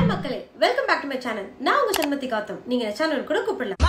மக்களே welcome back to my channel நான் உங்க சண்மதி காத்தம் நீங்க இந்த சேனல் கூட கூப்பிடலாம்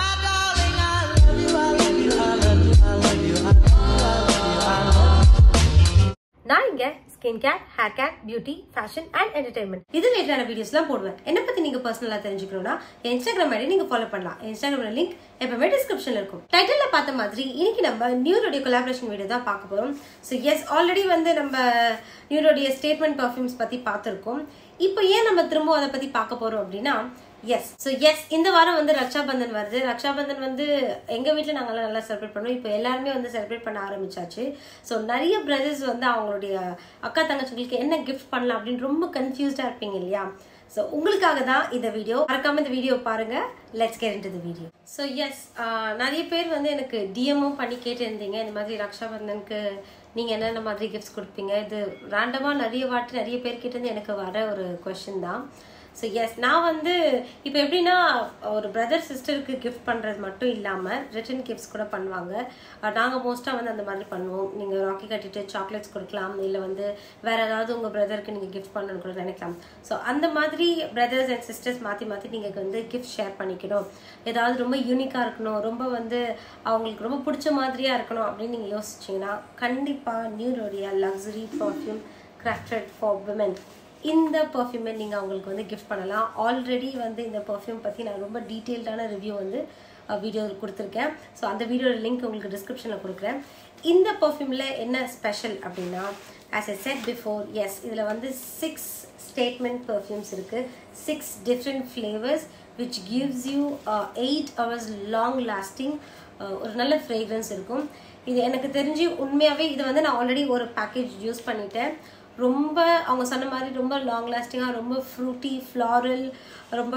நான் இங்க skin care hair care beauty fashion and entertainment இது ரிலேட்டடான வீடியோஸ்லாம் போடுவேன் என்ன பத்தி நீங்க பர்சனலா தெரிஞ்சுக்கணும்னா என் இன்ஸ்டாகிராம் ஐடி நீங்க ஃபாலோ பண்ணலாம் இன்ஸ்டாகிராம் லிங்க் எப்பவுமே டிஸ்கிரிப்ஷன்ல இருக்கும் டைட்டில்ல பார்த்த மாதிரி இன்னைக்கு நம்ம நியூரோடைய கொலாபரேஷன் வீடியோ தான் பார்க்க போறோம் ஸோ எஸ் ஆல்ரெடி வந்து நம்ம நியூரோடைய ஸ்டேட்மெண்ட் பர்ஃப்யூம்ஸ் பத்தி பார்த்துருக்கோம் இப்போ ஏன் நம்ம திரும்ப அதை பத்தி பார்க்க போறோம் அப்படின்னா எஸ் ஸோ எஸ் இந்த வாரம் வந்து ரக்ஷாபந்தன் வருது ரக்ஷாபந்தன் வந்து எங்க வீட்டில் நாங்கெல்லாம் நல்லா செலிப்ரேட் பண்ணுவோம் இப்போ எல்லாருமே வந்து செலிப்ரேட் பண்ண ஆரம்பிச்சாச்சு ஸோ நிறைய பிரதர்ஸ் வந்து அவங்களுடைய அக்கா தங்கச்சிகளுக்கு என்ன கிஃப்ட் பண்ணலாம் அப்படின்னு ரொம்ப கன்ஃபியூஸ்டா இருப்பீங்க இல்லையா ஸோ உங்களுக்காக தான் இந்த வீடியோ மறக்காம இந்த வீடியோ பாருங்க let's get into the video so yes நிறைய பேர் வந்து எனக்கு டிஎம்மும் பண்ணி கேட்டிருந்தீங்க இந்த மாதிரி ரக்ஷாபந்தனுக்கு நீங்க என்னென்ன மாதிரி கிஃப்ட்ஸ் கொடுப்பீங்க இது ரேண்டமாக நிறைய வாட்டி நிறைய பேர் கிட்ட இருந்து எனக்கு வர ஒரு கொஷின் தான் ஸோ எஸ் நான் வந்து இப்போ எப்படின்னா ஒரு பிரதர் சிஸ்டருக்கு கிஃப்ட் பண்ணுறது மட்டும் இல்லாமல் ரிட்டன் கிஃப்ட்ஸ் கூட பண்ணுவாங்க நாங்கள் மோஸ்ட்டாக வந்து அந்த மாதிரி பண்ணுவோம் நீங்கள் ராக்கி கட்டிட்டு சாக்லேட்ஸ் கொடுக்கலாம் இல்லை வந்து வேற ஏதாவது உங்கள் பிரதருக்கு நீங்கள் கிஃப்ட் பண்ணணும்னு கூட நினைக்கலாம் ஸோ அந்த மாதிரி பிரதர்ஸ் அண்ட் சிஸ்டர்ஸ் மாற்றி மாற்றி நீங்கள் வந்து கிஃப்ட் ஷேர் பண்ணிக்கணும் ஏதாவது ரொம்ப யூனிக்காக இருக்கணும் ரொம்ப வந்து அவங்களுக்கு ரொம்ப பிடிச்ச மாதிரியாக இருக்கணும் அப்படின்னு நீங்கள் யோசிச்சிங்கன்னா கண்டிப்பாக நியூரோடைய luxury perfume crafted for women இந்த பர்ஃப்யூமை நீங்கள் அவங்களுக்கு வந்து கிஃப்ட் பண்ணலாம் ஆல்ரெடி வந்து இந்த பர்ஃப்யூம் பற்றி நான் ரொம்ப டீட்டெயில்டான ரிவ்யூ வந்து வீடியோ கொடுத்துருக்கேன் ஸோ அந்த வீடியோட லிங்க் உங்களுக்கு டிஸ்கிரிப்ஷனில் கொடுக்குறேன் இந்த பர்ஃப்யூமில் என்ன ஸ்பெஷல் அப்படின்னா as I said before yes இதில் வந்து சிக்ஸ் ஸ்டேட்மெண்ட் பர்ஃப்யூம்ஸ் இருக்குது six different flavours which gives you eight hours long lasting ஒரு நல்ல ஃப்ரேக்ரன்ஸ் இருக்கும் இது எனக்கு தெரிஞ்சு உண்மையாகவே இது வந்து நான் ஆல்ரெடி ஒரு பேக்கேஜ் யூஸ் பண்ணிட்டேன் ரொம்ப அவங்க சொன்ன மாதிரி ரொம்ப லாங் லாஸ்டிங்காக ரொம்ப ஃப்ரூட்டி ஃப்ளாரல் ரொம்ப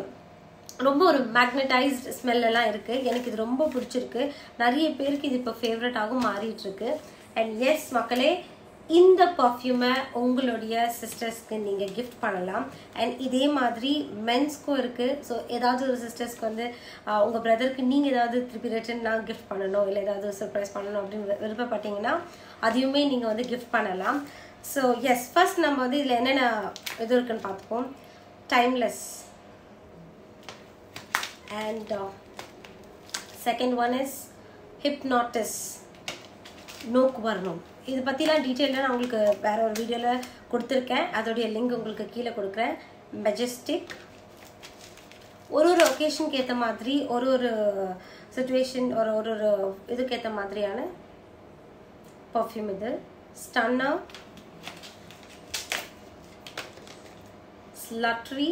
ரொம்ப ஒரு மேக்னடைஸ்ட் ஸ்மெல்லாம் இருக்குது எனக்கு இது ரொம்ப பிடிச்சிருக்கு நிறைய பேருக்கு இது இப்போ ஃபேவரட்டாகவும் மாறிட்டு இருக்கு அண்ட் எஸ் மக்களே இந்த பர்ஃப்யூமை உங்களுடைய சிஸ்டர்ஸ்க்கு நீங்கள் கிஃப்ட் பண்ணலாம் அண்ட் இதே மாதிரி மென்ஸ்க்கும் இருக்குது ஸோ ஏதாவது ஒரு சிஸ்டர்ஸ்க்கு வந்து உங்கள் பிரதருக்கு நீங்கள் ஏதாவது திருப்பி ரிட்டன் நான் கிஃப்ட் பண்ணணும் இல்லை ஏதாவது சர்ப்ரைஸ் பண்ணணும் அப்படின்னு விருப்பப்பட்டீங்கன்னா அதையுமே நீங்கள் வந்து கிஃப்ட் பண்ணலாம் ஸோ எஸ் ஃபர்ஸ்ட் நம்ம வந்து இதில் என்னென்ன இது இருக்குன்னு பார்த்துப்போம் timeless and second one is hypnotise நோக்கு வரணும் இது பற்றிலாம் டீட்டெயிலாக நான் உங்களுக்கு வேற ஒரு வீடியோவில் கொடுத்துருக்கேன் அதோடைய லிங்க் உங்களுக்கு கீழே கொடுக்குறேன் மெஜஸ்டிக் ஒரு ஒரு ஒகேஷனுக்கு ஏற்ற மாதிரி ஒரு ஒரு சுச்சுவேஷன் ஒரு ஒரு ஒரு இதுக்கு ஏற்ற மாதிரியான பர்ஃப்யூம் இது stunner sluttery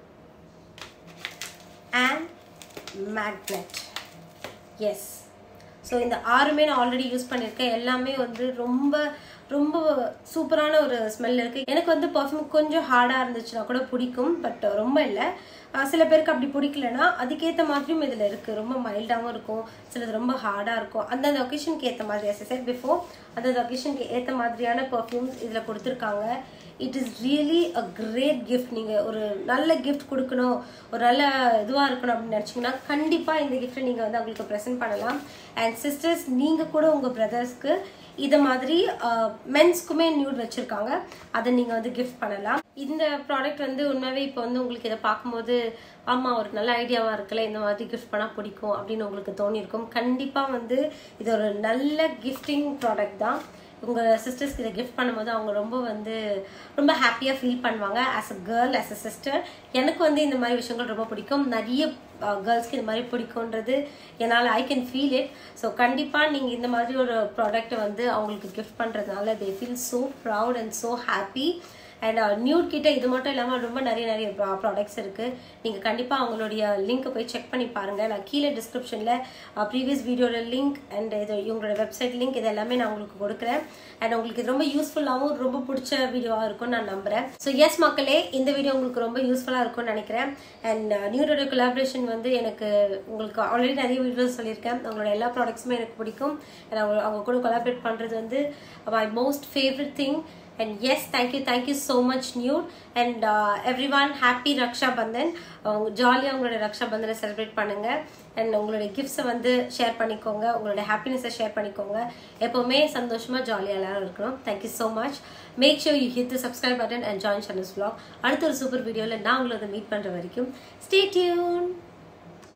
and magnet yes so இந்த ஆறுமே நான் ஆல்ரெடி யூஸ் பண்ணியிருக்கேன் எல்லாமே வந்து ரொம்ப ரொம்ப சூப்பரான ஒரு ஸ்மெல் இருக்குது எனக்கு வந்து பர்ஃப்யூம் கொஞ்சம் ஹார்டாக இருந்துச்சுன்னா கூட பிடிக்கும் பட் ரொம்ப இல்லை சில பேருக்கு அப்படி பிடிக்கலனா அதுக்கேற்ற மாதிரியும் இதில் இருக்குது ரொம்ப மைல்டாகவும் இருக்கும் சிலது ரொம்ப ஹார்டாக இருக்கும் அந்தந்த ஒகேஷனுக்கு ஏற்ற மாதிரி எஸ் எஸ் பிஃபோர் அந்தந்த ஒகேஷனுக்கு ஏற்ற மாதிரியான பர்ஃப்யூம்ஸ் இதில் கொடுத்துருக்காங்க it is really a great gift நீங்கள் ஒரு நல்ல கிஃப்ட் கொடுக்கணும் ஒரு நல்ல இதுவாக இருக்கணும் அப்படின்னு நினச்சிங்கன்னா கண்டிப்பாக இந்த கிஃப்ட்டை நீங்கள் வந்து அவங்களுக்கு ப்ரெசென்ட் பண்ணலாம் அண்ட் சிஸ்டர்ஸ் நீங்கள் கூட உங்கள் பிரதர்ஸ்க்கு இதை மாதிரி மென்ஸ்க்குமே நியூட் வச்சுருக்காங்க அதை நீங்கள் வந்து கிஃப்ட் பண்ணலாம் இந்த ப்ராடக்ட் வந்து உண்மையாகவே இப்போ வந்து உங்களுக்கு இதை பார்க்கும்போது ஆமாம் ஒரு நல்ல ஐடியாவாக இருக்குல்ல இந்த மாதிரி கிஃப்ட் பண்ணால் பிடிக்கும் அப்படின்னு உங்களுக்கு தோணியிருக்கும் கண்டிப்பாக வந்து இது ஒரு நல்ல கிஃப்டிங் ப்ராடக்ட் தான் உங்கள் சிஸ்டர்ஸ்க்கு இதை கிஃப்ட் பண்ணும்போது அவங்க ரொம்ப வந்து ரொம்ப ஹாப்பியாக ஃபீல் பண்ணுவாங்க as a girl as a sister எனக்கு வந்து இந்த மாதிரி விஷயங்கள் ரொம்ப பிடிக்கும் நிறைய கேர்ள்ஸ்க்கு இந்த மாதிரி பிடிக்குன்றது என்னால் I can feel it so கண்டிப்பாக நீங்கள் இந்த மாதிரி ஒரு ப்ராடக்ட்டை வந்து அவங்களுக்கு கிஃப்ட் பண்ணுறதுனால they feel so proud and so happy and நியூட் கிட்ட இது மட்டும் இல்லாமல் ரொம்ப நிறைய நிறைய ப்ராடக்ட்ஸ் இருக்குது நீங்கள் கண்டிப்பாக அவங்களுடைய லிங்க்கை போய் செக் பண்ணி பாருங்கள் நான் கீழே டிஸ்கிரிப்ஷனில் ப்ரீவியஸ் வீடியோட லிங்க் அண்ட் இது இவங்களோட வெப்சைட் லிங்க் இது எல்லாமே நான் உங்களுக்கு கொடுக்குறேன் அண்ட் உங்களுக்கு இது ரொம்ப யூஸ்ஃபுல்லாகவும் ரொம்ப பிடிச்ச வீடியோவாக இருக்கும்னு நான் நம்புகிறேன் ஸோ எஸ் மக்களே இந்த வீடியோ உங்களுக்கு ரொம்ப யூஸ்ஃபுல்லாக இருக்கும்னு நினைக்கிறேன் அண்ட் நியூரோட கொலாபரேஷன் வந்து எனக்கு உங்களுக்கு ஆல்ரெடி நிறைய வீடியோஸ் சொல்லியிருக்கேன் அவங்களோட எல்லா ப்ராடக்ட்ஸுமே எனக்கு பிடிக்கும் அண்ட் அவங்க அவங்க கூட கொலாபரேட் பண்ணுறது வந்து my most favourite thing and yes thank you thank you so much நியூட் and every one happy Raksha Bandhan ஜாலியாக உங்களோட ரக்ஷா பந்தனை செலிப்ரேட் பண்ணுங்க அண்ட் உங்களுடைய கிஃப்ட்ஸை வந்து ஷேர் பண்ணிக்கோங்க உங்களோட ஹாப்பினஸை ஷேர் பண்ணிக்கோங்க எப்போவுமே சந்தோஷமாக ஜாலியாக எல்லாரும் இருக்கணும் thank you so much make sure you hit the subscribe button and join channels vlog அடுத்த ஒரு சூப்பர் வீடியோவில் நான் உங்களை மீட் பண்ணுற வரைக்கும் ஸ்டே டியூன்